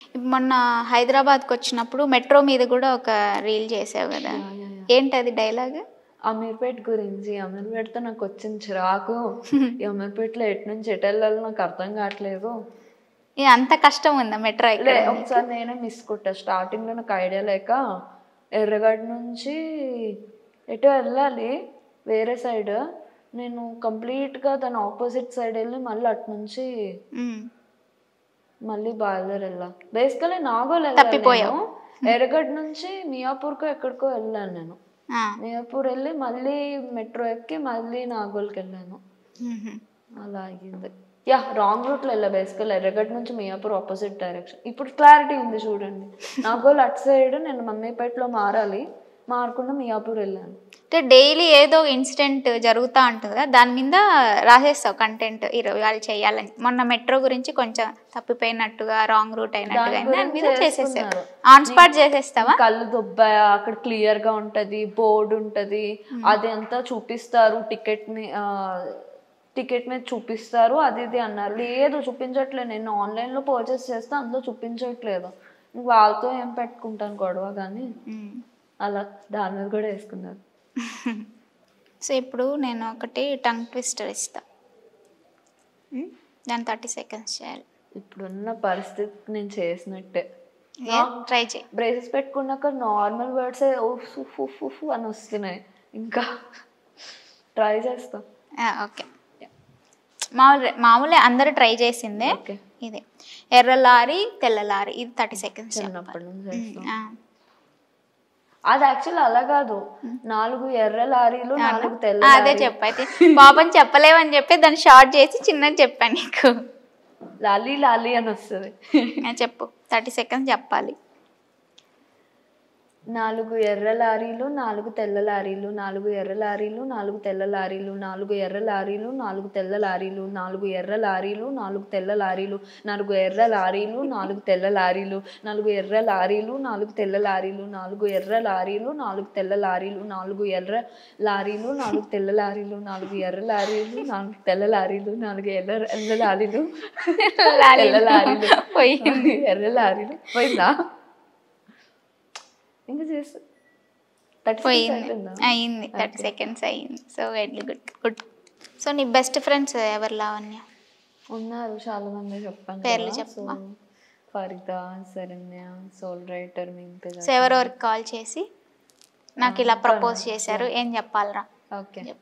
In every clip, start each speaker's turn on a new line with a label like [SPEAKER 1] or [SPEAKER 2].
[SPEAKER 1] మొన్న హైదరాబాద్కి వచ్చినప్పుడు మెట్రో మీద కూడా ఒక రీల్ చేసావు కదా ఏంటది డైలాగ్
[SPEAKER 2] అమీర్పేట్ గురించి అమీర్పేటతో నాకు వచ్చిన చిరాకు ఈ అమీర్పేటలో ఎటు నుంచి ఎటు వెళ్ళాలో నాకు అర్థం కావట్లేదు
[SPEAKER 1] ఇది అంత కష్టం ఉందా మెట్రో
[SPEAKER 2] లే
[SPEAKER 1] ఇక్కడ
[SPEAKER 2] ఒకసారి నేనే మిస్ కొట్టా స్టార్టింగ్లో నాకు ఐడియా లేక ఎర్రగడ్డ నుంచి ఎటు వెళ్ళాలి వేరే సైడ్ నేను కంప్లీట్గా దాని ఆపోజిట్ సైడ్ వెళ్ళి మళ్ళీ అటు నుంచి
[SPEAKER 1] ఉమ్.
[SPEAKER 2] మళ్ళీ బయలుదేరి వెళ్ళా బేసికలీ నాగోల్
[SPEAKER 1] తప్పిపోయావు.
[SPEAKER 2] వెళ్ళాను ఎర్రగడ్డ నుంచి మియాపూర్కో ఎక్కడికో వెళ్ళాను నేను
[SPEAKER 1] ఆ.
[SPEAKER 2] మియాపూర్ వెళ్ళి మళ్ళీ మెట్రో ఎక్కి మళ్ళీ నాగోల్కి వెళ్ళాను
[SPEAKER 1] మ్హూ.
[SPEAKER 2] అలా అయ్యింది యా రాంగ్ రూట్లో వెళ్ళా బేసికల్ ఎర్రగడ్డ నుంచి మియాపూర్ ఆపోజిట్ డైరెక్షన్ ఇప్పుడు క్లారిటీ ఉంది చూడండి నాగోల్ అటు సైడ్ నేను మమ్మీపేటలో మారాలి మారకుండా మియాపూర్ వెళ్ళాను
[SPEAKER 1] అంటే డైలీ ఏదో ఇన్సిడెంట్ జరుగుతూ ఉంటుంది కదా దాని మీద రాసేస్తావు కంటెంట్ ఈరోజు వాళ్ళు చేయాలని మొన్న మెట్రో గురించి కొంచెం తప్పిపోయినట్టుగా రాంగ్ రూట్ అయినట్టుగా
[SPEAKER 2] దాని
[SPEAKER 1] అయింది. దాని మీద
[SPEAKER 2] గురించి
[SPEAKER 1] చేసేస్తావు
[SPEAKER 2] చేస్తున్నారు.
[SPEAKER 1] ఆన్ స్పాట్ చేసేస్తావా
[SPEAKER 2] కళ్ళు దుబ్బాయ అక్కడ క్లియర్ గా ఉంటది బోర్డు ఉంటది అది అంతా చూపిస్తారు టికెట్ ని టికెట్ మీద చూపిస్తారు అది ఇది అన్నారు లేదు చూపించట్లేదు నేను ఆన్లైన్ లో పర్చేస్ చేస్తే అందులో చూపించట్లేదు ఇంక వాళ్ళతో ఏం పెట్టుకుంటాను గొడవ కానీ
[SPEAKER 1] మ్.
[SPEAKER 2] అలా దాని మీద కూడా వేసుకున్నారు
[SPEAKER 1] సో ఇప్పుడు నేను ఒకటి టంగ్ ట్విస్టర్ ఇస్తా మ్? దాని థర్టీ సెకండ్స్ చేయాలి
[SPEAKER 2] ఇప్పుడున్న పరిస్థితి నేను చేసినట్టే
[SPEAKER 1] ట్రై చేయి
[SPEAKER 2] బ్రేసెస్ పెట్టుకున్నాక నార్మల్ వర్డ్స్ ఉఫ్ ఉఫ్ ఉఫ్ అని వస్తున్నాయి ఇంకా ట్రై చేస్తాం
[SPEAKER 1] ఓకే మామూలు మామూలే అందరూ ట్రై చేసిందే
[SPEAKER 2] ఓకే
[SPEAKER 1] ఇది ఎర్ర లారీ తెల్ల లారీ ఇది థర్టీ సెకండ్స్
[SPEAKER 2] చిన్నప్పటి నుంచి చేస్తాం అది యాక్చువల్ అలా కాదు నాలుగు ఎర్ర లారీలు నాలుగు తెల్ల
[SPEAKER 1] అదే చెప్పు అయితే పాపం చెప్పలేవని చెప్పి దాన్ని షార్ట్ చేసి చిన్నది చెప్పాను నీకు
[SPEAKER 2] లాలీ లాలీ అని వస్తుంది
[SPEAKER 1] ఆ, చెప్పు థర్టీ సెకండ్స్ చెప్పాలి
[SPEAKER 2] నాలుగు ఎర్ర లారీలు నాలుగు తెల్ల లారీలు నాలుగు ఎర్ర లారీలు నాలుగు తెల్ల లారీలు నాలుగు ఎర్ర లారీలు నాలుగు తెల్ల లారీలు నాలుగు ఎర్ర లారీలు నాలుగు తెల్ల లారీలు నాలుగు ఎర్ర లారీలు నాలుగు తెల్ల లారీలు నాలుగు ఎర్ర లారీలు నాలుగు తెల్ల లారీలు నాలుగు ఎర్ర లారీలు నాలుగు తెల్ల లారీలు నాలుగు ఎర్ర లారీలు నాలుగు తెల్ల లారీలు నాలుగు ఎర్ర లారీలు నాలుగు తెల్ల లారీలు నాలుగు ఎర్ర ఎర్ర లారీలు తెల్ల లారీలు
[SPEAKER 1] పోయింది.
[SPEAKER 2] ఎర్ర లారీలు పోయిందా ఇంకా చేస్తా థర్టీ
[SPEAKER 1] పోయింది అయింది థర్టీ సెకండ్స్ అయింది so very good good so నీ బెస్ట్ ఫ్రెండ్స్ ఎవరు లావణ్య
[SPEAKER 2] ఉన్నారు చాలా మంది చెప్పాను
[SPEAKER 1] పేర్లు
[SPEAKER 2] కదా.
[SPEAKER 1] చెప్పమా.
[SPEAKER 2] So, ఫరిదా శరణ్య సోల్ రైటర్ మింపి
[SPEAKER 1] సో ఎవరెవరికి కాల్ చేసి నాకు ఇలా ప్రపోజ్ చేశారు ఏం చెప్పాలరా
[SPEAKER 2] ఓకే
[SPEAKER 1] చెప్పు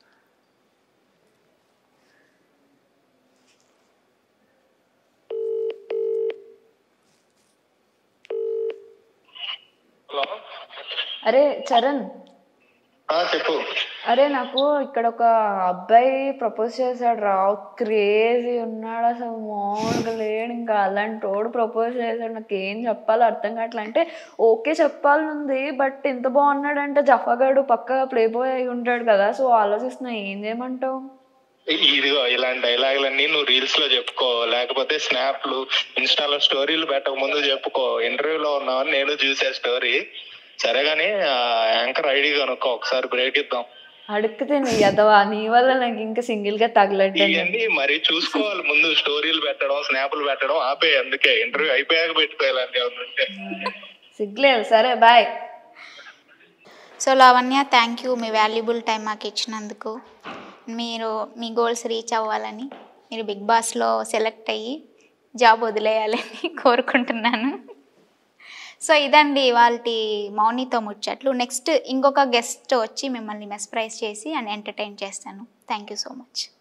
[SPEAKER 3] హలో
[SPEAKER 2] అరే చరణ్
[SPEAKER 3] ఆ, చెప్పు
[SPEAKER 2] అరే నాకు ఇక్కడ ఒక అబ్బాయి ప్రపోజ్ చేశాడు రా క్రేజీ ఉన్నాడు అసలు మామూలుగా లేడు ఇంకా అలాంటి వాడు ప్రపోజ్ చేశాడు నాకు ఏం చెప్పాలో అర్థం కావట్లే అంటే ఓకే చెప్పాలని ఉంది బట్ ఇంత బాగున్నాడంటే జఫాగాడు పక్క ప్లే బాయ్ అయి ఉంటాడు కదా సో ఆలోచిస్తున్నా ఏం చేయమంటావు
[SPEAKER 3] ఇదిగో ఇలాంటి డైలాగులన్నీ నువ్వు రీల్స్ లో చెప్పుకో లేకపోతే స్నాప్లు ఇన్స్టాలో స్టోరీలు పెట్టక ముందు చెప్పుకో ఇంటర్వ్యూలో ఉన్నావని నేను చూసే స్టోరీ సరే కానీ యాంకర్ ఐడి కనుక్కో ఒకసారి బ్రేక్ ఇద్దాం
[SPEAKER 2] అడుగుతే నీ ఎదవా నీ వల్ల నాకు ఇంకా సింగిల్ గా తగలడ్డాను
[SPEAKER 3] ఇవన్నీ మరి చూసుకోవాలి ముందు స్టోరీలు పెట్టడం స్నాప్లు పెట్టడం ఆపే అందుకే ఇంటర్వ్యూ అయిపోయాక పెట్టుకోవాలంటే ఏమన్నా ఉంటే
[SPEAKER 2] సిగ్గులేదు సరే bye
[SPEAKER 1] so Lavanya thank you మీ వాల్యుబుల్ టైం మాకు ఇచ్చినందుకు మీరు మీ గోల్స్ రీచ్ అవ్వాలని మీరు బిగ్ బాస్లో సెలెక్ట్ అయ్యి జాబ్ వదిలేయాలని కోరుకుంటున్నాను సో ఇదండి వాళ్ళ మౌనితో ముచ్చట్లు నెక్స్ట్ ఇంకొక గెస్ట్ వచ్చి మిమ్మల్ని మెస్ప్రైజ్ చేసి అండ్ ఎంటర్టైన్ చేస్తాను థ్యాంక్ యూ సో మచ్